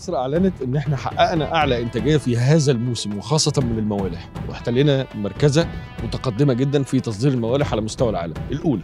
مصر اعلنت ان احنا حققنا اعلى انتاجيه في هذا الموسم وخاصه من الموالح واحتلينا مركزه متقدمه جدا في تصدير الموالح على مستوى العالم الاولى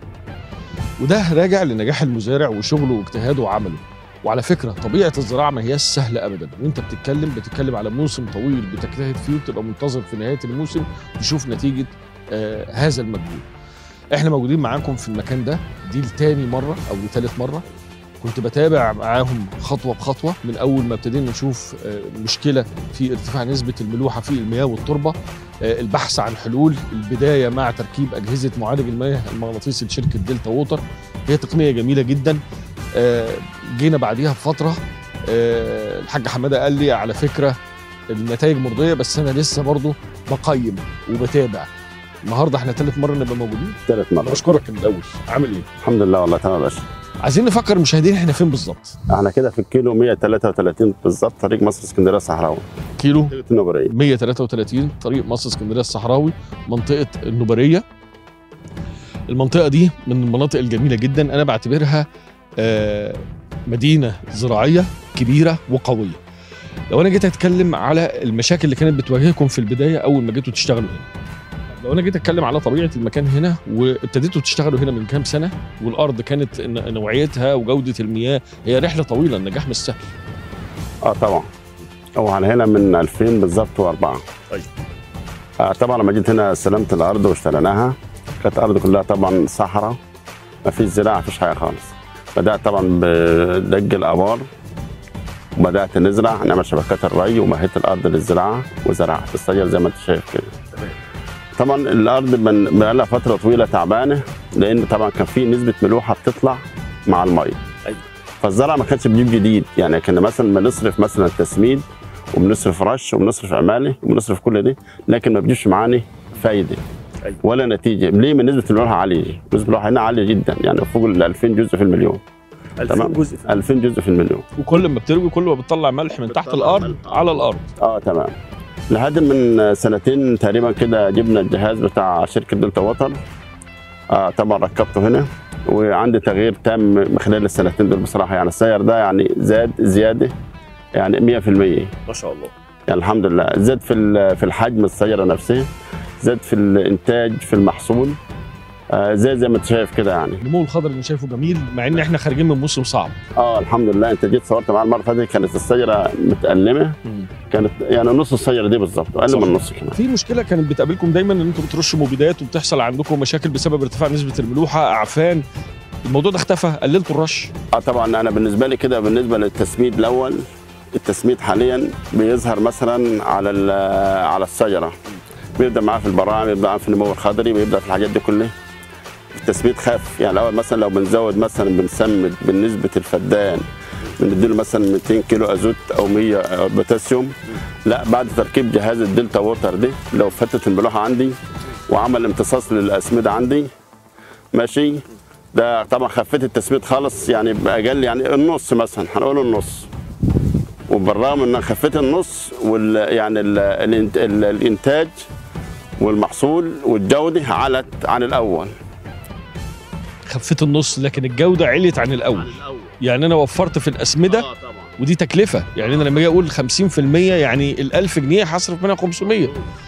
وده راجع لنجاح المزارع وشغله واجتهاده وعمله وعلى فكره طبيعه الزراعه ما هياش سهله ابدا وانت بتتكلم بتتكلم على موسم طويل بتجتهد فيه وبتبقى منتظر في نهايه الموسم تشوف نتيجه آه هذا المجهود احنا موجودين معاكم في المكان ده دي لتاني مره او لتالت مره كنت بتابع معاهم خطوه بخطوه من اول ما ابتدينا نشوف آه، مشكله في ارتفاع نسبه الملوحه في المياه والتربه آه، البحث عن حلول البدايه مع تركيب اجهزه معالج المياه المغناطيسي لشركه دلتا ووتر هي تقنيه جميله جدا آه، جينا بعديها بفتره آه، الحاج حماده قال لي على فكره النتائج مرضيه بس انا لسه برضه بقيم وبتابع النهارده احنا ثالث مره نبقى موجودين ثالث مرة بشكرك من الاول عامل ايه الحمد لله والله تمام يا باشا عايزين نفكر المشاهدين احنا فين بالظبط احنا كده في الكيلو 133 بالظبط طريق مصر اسكندريه الصحراوي كيلو منطقه النوبريه 133 طريق مصر اسكندريه الصحراوي منطقه النوبريه المنطقه دي من المناطق الجميله جدا انا بعتبرها آه، مدينه زراعيه كبيره وقويه لو انا جيت اتكلم على المشاكل اللي كانت بتواجهكم في البدايه اول ما جيتوا تشتغلوا هنا لو انا جيت اتكلم على طبيعه المكان هنا وابتديتوا تشتغلوا هنا من كام سنه والارض كانت ن- نوعيتها وجوده المياه هي رحله طويله النجاح مش سهل اه طبعا هو انا هنا من 2000 بالظبط و4 طيب. آه طبعا لما جيت هنا استلمت الارض واشتريناها كانت الارض كلها طبعا صحراء ما فيش زراعه ما فيش حاجه خالص بدات طبعا بدج الابار وبدات نزرع نعمل شبكات الري ومهدت الارض للزراعه وزرعت الشجر زي ما انت شايف كده طبعا الارض من بقى لها فتره طويله تعبانه لان طبعا كان في نسبه ملوحه بتطلع مع الميه فالزرع ما كانش بيجيب جديد يعني كنا مثلا بنصرف مثلا تسميد وبنصرف رش وبنصرف عماله وبنصرف كل ده لكن ما بيجيبش معانا فايده أيوة. ولا نتيجه ليه من نسبه الملوحه عاليه نسبه الملوحه هنا عاليه جدا يعني فوق ال 2000 جزء في المليون تمام. جزء 2000 جزء في المليون وكل ما بتروي كل ما بتطلع ملح من تحت الارض على الارض اه تمام لحد من سنتين تقريبا كده جبنا الجهاز بتاع شركه دلتا ووتر آه طبعا ركبته هنا وعندي تغيير تام من خلال السنتين دول بصراحه يعني السير ده يعني زاد زياده يعني 100% يعني ما شاء الله الحمد لله زاد في ال- في الحجم السياره نفسها زاد في الانتاج في المحصول آه زي زي ما انت شايف كده يعني النمو الخضري اللي شايفه جميل مع ان احنا خارجين من موسم صعب اه الحمد لله انت جيت صورت معايا المره اللي فاتت كانت السياره متألمه كانت يعني نص السياره دي بالظبط اقل صح. من النص كمان في مشكله كانت بتقابلكم دايما ان انتم بترشوا مبيدات وبتحصل عندكم مشاكل بسبب ارتفاع نسبه الملوحه اعفان الموضوع ده اختفى قللتوا الرش اه طبعا انا بالنسبه لي كده بالنسبه للتسميد الاول التسميد حاليا بيظهر مثلا على ال- على الشجره بيبدا معاه في البراعم بيبدا معاه في النمو الخضري بيبدا في الحاجات دي كلها التسميد خف يعني الاول مثلا لو بنزود مثلا بنسمد بالنسبه الفدان بنديله مثلا 200 كيلو ازوت او 100 بوتاسيوم لا بعد تركيب جهاز الدلتا ووتر دي لو فتت الملوحه عندي وعمل امتصاص للاسمده عندي ماشي ده طبعا خفيت التسميد خالص يعني باقل يعني النص مثلا هنقول النص وبالرغم ان أنا خفيت النص وال يعني ال الانت ال الانتاج والمحصول والجوده علت عن الاول خفيت النص لكن الجوده عليت عن الاول يعني انا وفرت في الاسمده ودي تكلفه يعني انا لما اجي اقول 50% يعني ال 1000 جنيه هصرف منها 500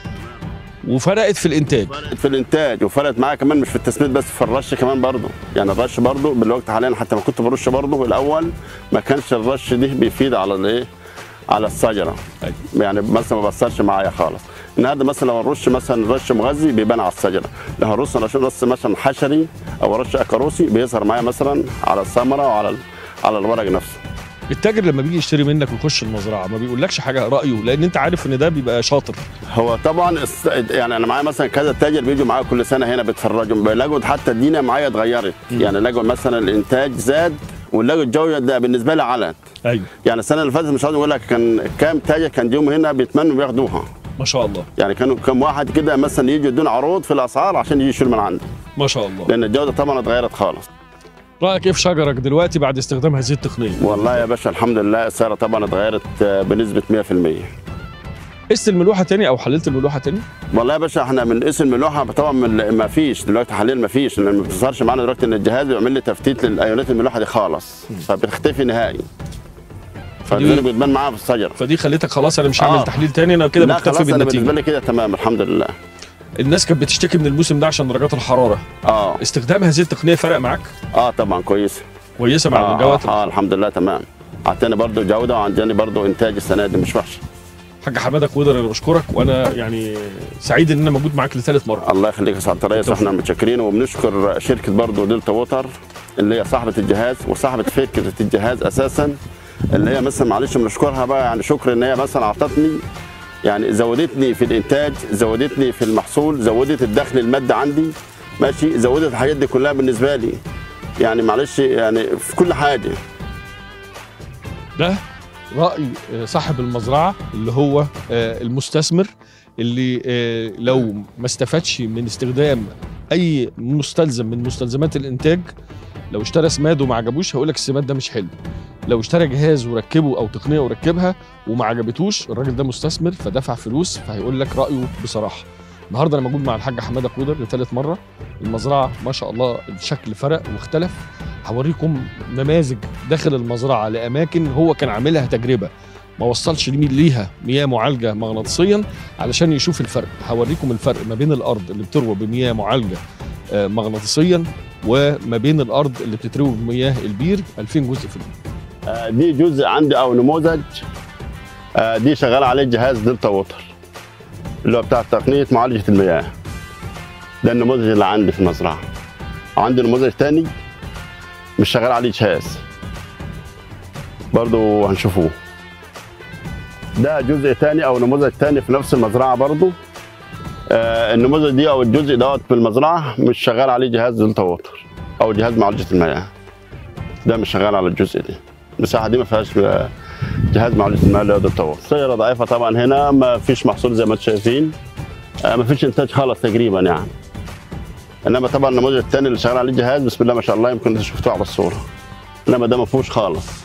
وفرقت في الانتاج في الانتاج وفرقت معايا كمان مش في التسميد بس في الرش كمان برضه يعني الرش برضه بالوقت حاليا حتى ما كنت برش برضه الاول ما كانش الرش دي بيفيد على الايه على الشجره أيوة. يعني مثلا ما بأثرش معايا خالص النهارده مثلا لو نرش مثلا رش مغذي بيبان على الشجره لو هنرش رش رش مثلا حشري او رش اكاروسي بيظهر معايا مثلا على الثمره وعلى ال- على الورق نفسه التاجر لما بيجي يشتري منك ويخش المزرعه ما بيقولكش حاجه رايه لان انت عارف ان ده بيبقى شاطر هو طبعا الس- يعني انا معايا مثلا كذا تاجر بيجوا معايا كل سنه هنا بيتفرجوا بيلاقوا حتى الدنيا معايا اتغيرت يعني لقوا مثلا الانتاج زاد ولقوا الجوده ده بالنسبه لي علت ايوه يعني السنه اللي فاتت مش عاوز اقول لك كان كام تاجر كان يوم هنا بيتمنوا بياخدوها ما شاء الله يعني كانوا كم واحد كده مثلا يجوا يدون عروض في الاسعار عشان يجي يشيلوا من عندي ما شاء الله لان الجوده طبعا اتغيرت خالص رايك ايه في شجرك دلوقتي بعد استخدام هذه التقنيه والله يا باشا الحمد لله السعر طبعا اتغيرت آه، بنسبه 100% قست الملوحه تاني او حللت الملوحه تاني والله يا باشا احنا من اسم الملوحه طبعا من ما فيش دلوقتي حاليا ما فيش لان ما بتظهرش معانا دلوقتي ان الجهاز بيعمل لي تفتيت للايونات الملوحه دي خالص فبتختفي نهائي فلذلك بتبان معاها في الشجره فدي خليتك خلاص انا مش هعمل آه. تحليل تاني انا كده لا مكتفي خلاص انا بالنسبه بالنتيجه لي كده تمام الحمد لله الناس كانت بتشتكي من الموسم ده عشان درجات الحراره اه استخدام هذه التقنيه فرق معاك اه طبعا كويس كويسه مع آه, الجوات آه, اه الحمد لله تمام اعطاني برضه جوده وعندي برضه انتاج السنه دي مش وحش حاج حماده قدر انا بشكرك وانا يعني سعيد ان انا موجود معاك لثالث مره الله يخليك يا سعاده الرئيس بالتوفيق. احنا متشكرين وبنشكر شركه برضه دلتا ووتر اللي هي صاحبه الجهاز وصاحبه فكره الجهاز اساسا اللي هي مثلا معلش بنشكرها بقى يعني شكر ان هي مثلا اعطتني يعني زودتني في الانتاج زودتني في المحصول زودت الدخل المادي عندي ماشي زودت الحاجات دي كلها بالنسبه لي يعني معلش يعني في كل حاجه ده راي آه، صاحب المزرعه اللي هو آه، المستثمر اللي آه، لو ما استفادش من استخدام اي مستلزم من مستلزمات الانتاج لو اشترى سماد وما عجبوش هيقول لك السماد ده مش حلو لو اشترى جهاز وركبه او تقنيه وركبها وما عجبتوش الراجل ده مستثمر فدفع فلوس فهيقول لك رايه بصراحه النهارده انا موجود مع الحاج حماده قودر لثالث مره المزرعه ما شاء الله الشكل فرق واختلف هوريكم نماذج داخل المزرعه لاماكن هو كان عاملها تجربه ما وصلش لمي- ليها مياه معالجه مغناطيسيا علشان يشوف الفرق هوريكم الفرق ما بين الارض اللي بتروى بمياه معالجه آه، مغناطيسيا وما بين الارض اللي بتتروي بمياه البير 2000 جزء في المية آه، دي جزء عندي او نموذج آه، دي شغال عليه جهاز دلتا ووتر اللي هو بتاع تقنيه معالجه المياه ده النموذج اللي عندي في المزرعه عندي نموذج تاني مش شغال عليه جهاز برضو هنشوفوه ده جزء تاني او نموذج تاني في نفس المزرعه برضو آه النموذج دي او الجزء دوت في المزرعه مش شغال عليه جهاز دلتا ووتر او جهاز معالجه المياه ده مش شغال على الجزء ده المساحه دي ما فيهاش آه، جهاز معالجه المياه اللي هو دلتا ووتر سياره ضعيفه طبعا هنا ما فيش محصول زي ما انتم شايفين آه ما فيش انتاج خالص تقريبا يعني انما طبعا النموذج الثاني اللي شغال عليه الجهاز بسم الله ما شاء الله يمكن انتوا شفتوه على الصوره انما ده ما فيهوش خالص